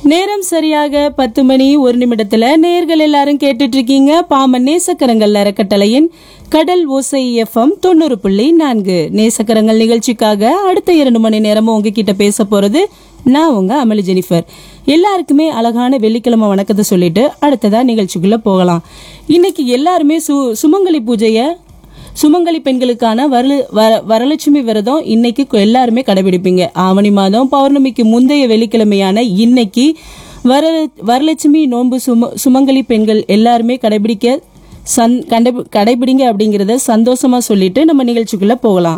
நேரம் சரியாக பத்து மணி ஒரு நிமிடத்துல நேர்கள் எல்லாரும் கேட்டுட்டு இருக்கீங்க பாமன் நேசக்கரங்கள் அறக்கட்டளையின் கடல் ஓசை எஃப்எம் தொண்ணூறு புள்ளி நான்கு நேசக்கரங்கள் நிகழ்ச்சிக்காக அடுத்த இரண்டு மணி நேரமும் உங்ககிட்ட பேச போறது நான் உங்க அமளி ஜெனிஃபர் எல்லாருக்குமே அழகான வெள்ளிக்கிழமை வணக்கத்தை சொல்லிட்டு அடுத்ததா நிகழ்ச்சிக்குள்ள போகலாம் இன்னைக்கு எல்லாருமே சு சுமங்கலி பூஜைய சுமங்கலி பெண்களுக்கான வரல வர வரலட்சுமி விரதம் இன்னைக்கு கு- எல்லாருமே கடைபிடிப்பீங்க ஆவணி மாதம் பௌர்ணமிக்கு முந்தைய வெள்ளிக்கிழமையான இன்னைக்கு வர வரலட்சுமி நோன்பு சும சுமங்கலி பெண்கள் எல்லாருமே கடைபிடிக்க சந் கண்டை கடைபிடிங்க அப்படிங்கிறத சந்தோஷமா சொல்லிட்டு நம்ம நிகழ்ச்சிக்குள்ள போகலாம்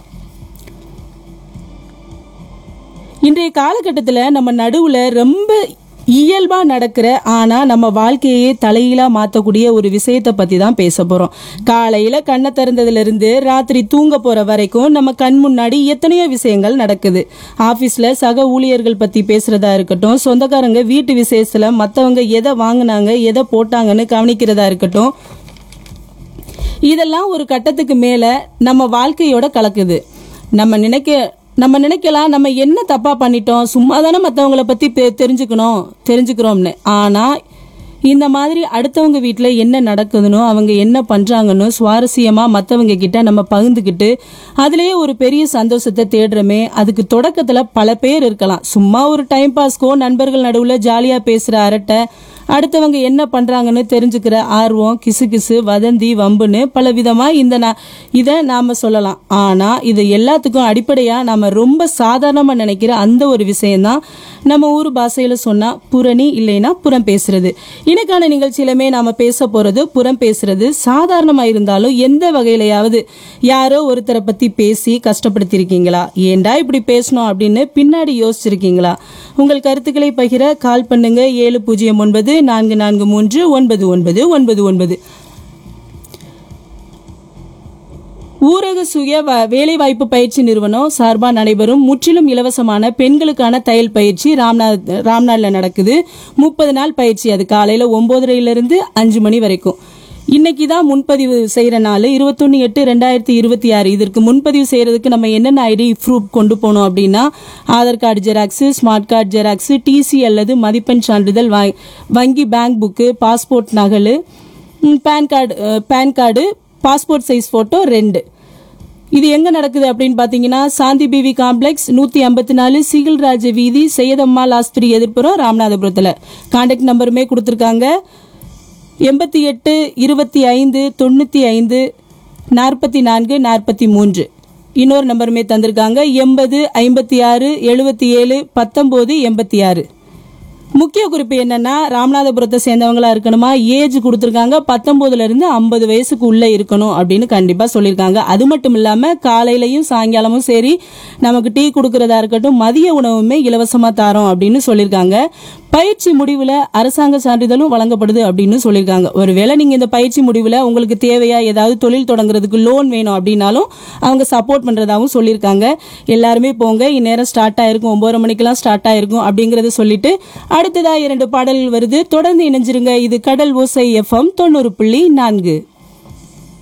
இன்றைய காலகட்டத்தில் நம்ம நடுவில் ரொம்ப இயல்பா நடக்கிற ஆனா நம்ம வாழ்க்கையே தலையிலா மாத்தக்கூடிய ஒரு விஷயத்தை பத்தி தான் பேச போறோம் காலையில கண்ணை திறந்ததுல இருந்து ராத்திரி தூங்க போற வரைக்கும் நம்ம கண் முன்னாடி எத்தனையோ விஷயங்கள் நடக்குது ஆபீஸ்ல சக ஊழியர்கள் பத்தி பேசுறதா இருக்கட்டும் சொந்தக்காரங்க வீட்டு விசேஷத்துல மத்தவங்க எதை வாங்குனாங்க எதை போட்டாங்கன்னு கவனிக்கிறதா இருக்கட்டும் இதெல்லாம் ஒரு கட்டத்துக்கு மேல நம்ம வாழ்க்கையோட கலக்குது நம்ம நினைக்க நம்ம நினைக்கலாம் நம்ம என்ன தப்பா பண்ணிட்டோம் சும்மா தானே மற்றவங்களை பத்தி பெ- தெரிஞ்சுக்கணும் தெரிஞ்சுக்கிறோம்னு ஆனா இந்த மாதிரி அடுத்தவங்க வீட்டில் என்ன நடக்குதுனோ அவங்க என்ன பண்றாங்கன்னு சுவாரஸ்யமா மற்றவங்க கிட்ட நம்ம பகிர்ந்துக்கிட்டு அதுலயே ஒரு பெரிய சந்தோஷத்தை தேடுறோமே அதுக்கு தொடக்கத்துல பல பேர் இருக்கலாம் சும்மா ஒரு டைம் பாஸ்க்கோ நண்பர்கள் நடுவில் ஜாலியா பேசுற அரட்டை அடுத்தவங்க என்ன பண்றாங்கன்னு தெரிஞ்சுக்கிற ஆர்வம் கிசு கிசு வதந்தி வம்புன்னு பல விதமா இந்த நா- இத நாம சொல்லலாம் ஆனா இது எல்லாத்துக்கும் அடிப்படையா நாம ரொம்ப சாதாரணமா நினைக்கிற அந்த ஒரு விஷயம்தான் நம்ம ஊர் பாஷையில சொன்னா புரணி இல்லைன்னா புறம் பேசுறது இன்னைக்கான நிகழ்ச்சியிலுமே நாம பேச போறது புறம் பேசுறது சாதாரணமா இருந்தாலும் எந்த வகையிலையாவது யாரோ ஒருத்தரை பத்தி பேசி கஷ்டப்படுத்திருக்கீங்களா ஏன்டா இப்படி பேசணும் அப்படின்னு பின்னாடி யோசிச்சிருக்கீங்களா உங்கள் கருத்துக்களை பகிர கால் பண்ணுங்க ஏழு பூஜ்ஜியம் ஒன்பது நான்கு நான்கு மூன்று ஒன்பது ஒன்பது ஒன்பது ஒன்பது ஊரக சுய வ- வேலைவாய்ப்பு பயிற்சி நிறுவனம் சார்பா நடைபெறும் முற்றிலும் இலவசமான பெண்களுக்கான தையல் பயிற்சி ராம்நாத் ராம்நாட்ல நடக்குது முப்பது நாள் பயிற்சி அது காலையில ஒன்பதரையில இருந்து அஞ்சு மணி வரைக்கும் இன்னைக்கு தான் முன்பதிவு செய்யற நாள் இருபத்தொன்னு எட்டு ரெண்டாயிரத்தி இருபத்தி ஆறு இதற்கு முன்பதிவு செய்யறதுக்கு நம்ம என்னென்ன ஐடி ப்ரூஃப் கொண்டு போகணும் அப்படின்னா Aadhaar card xerox smart card xerox TC அல்லது மதிப்பெண் சான்றிதழ் வா- வங்கி பேங்க் புக்கு பாஸ்போர்ட் நகல் ம், பேன் கார்டு அஹ், PAN card passport size photo ரெண்டு இது எங்க நடக்குது அப்படின்னு பாத்தீங்கன்னா சாந்தி பிவி காம்ப்ளெக்ஸ் நூத்தி ஐம்பத்தி நாலு சிகில்ராஜ வீதி செய்யதம்மாள் ஆஸ்பத்திரி எதிர்ப்புறம் ராமநாதபுரத்துல கான்டாக்ட் நம்பருமே கொடுத்துருக்காங்க எண்பத்தி எட்டு இருபத்தி ஐந்து தொண்ணூத்தி ஐந்து நாற்பத்தி நான்கு நாற்பத்தி மூன்று இன்னொரு நம்பருமே தந்திருக்காங்க எண்பது ஐம்பத்தி ஆறு எழுபத்தி ஏழு பத்தொன்பது எண்பத்தி ஆறு முக்கிய குறிப்பு என்னன்னா ராமநாதபுரத்தை சேர்ந்தவங்களா இருக்கணுமா ஏஜ் கொடுத்துருக்காங்க பத்தொன்பதுல இருந்து ஐம்பது வயசுக்கு உள்ள இருக்கணும் அப்படின்னு கண்டிப்பா சொல்லியிருக்காங்க அது மட்டும் இல்லாம காலையிலயும் சாயங்காலமும் சரி நமக்கு டீ கொடுக்கறதா இருக்கட்டும் மதிய உணவுமே இலவசமா தாரோம் அப்படின்னு சொல்லியிருக்காங்க பயிற்சி முடிவுல அரசாங்க சான்றிதழும் வழங்கப்படுது அப்படின்னு சொல்லியிருக்காங்க ஒருவேளை நீங்க இந்த பயிற்சி முடிவுல உங்களுக்கு தேவையா ஏதாவது தொழில் தொடங்குறதுக்கு லோன் வேணும் அப்படின்னாலும் அவங்க சப்போர்ட் பண்றதாவும் சொல்லியிருக்காங்க எல்லாருமே போங்க இந்நேரம் ஸ்டார்ட் ஆயிருக்கும் ஒன்பது மணிக்கெல்லாம் ஸ்டார்ட் ஆயிருக்கும் அப்படிங்கறத சொல்லிட்டு அடுத்ததா இரண்டு பாடல்கள் வருது தொடர்ந்து இணைஞ்சிருங்க இது கடல் ஓசை எஃப்எம் தொண்ணூறு புள்ளி நான்கு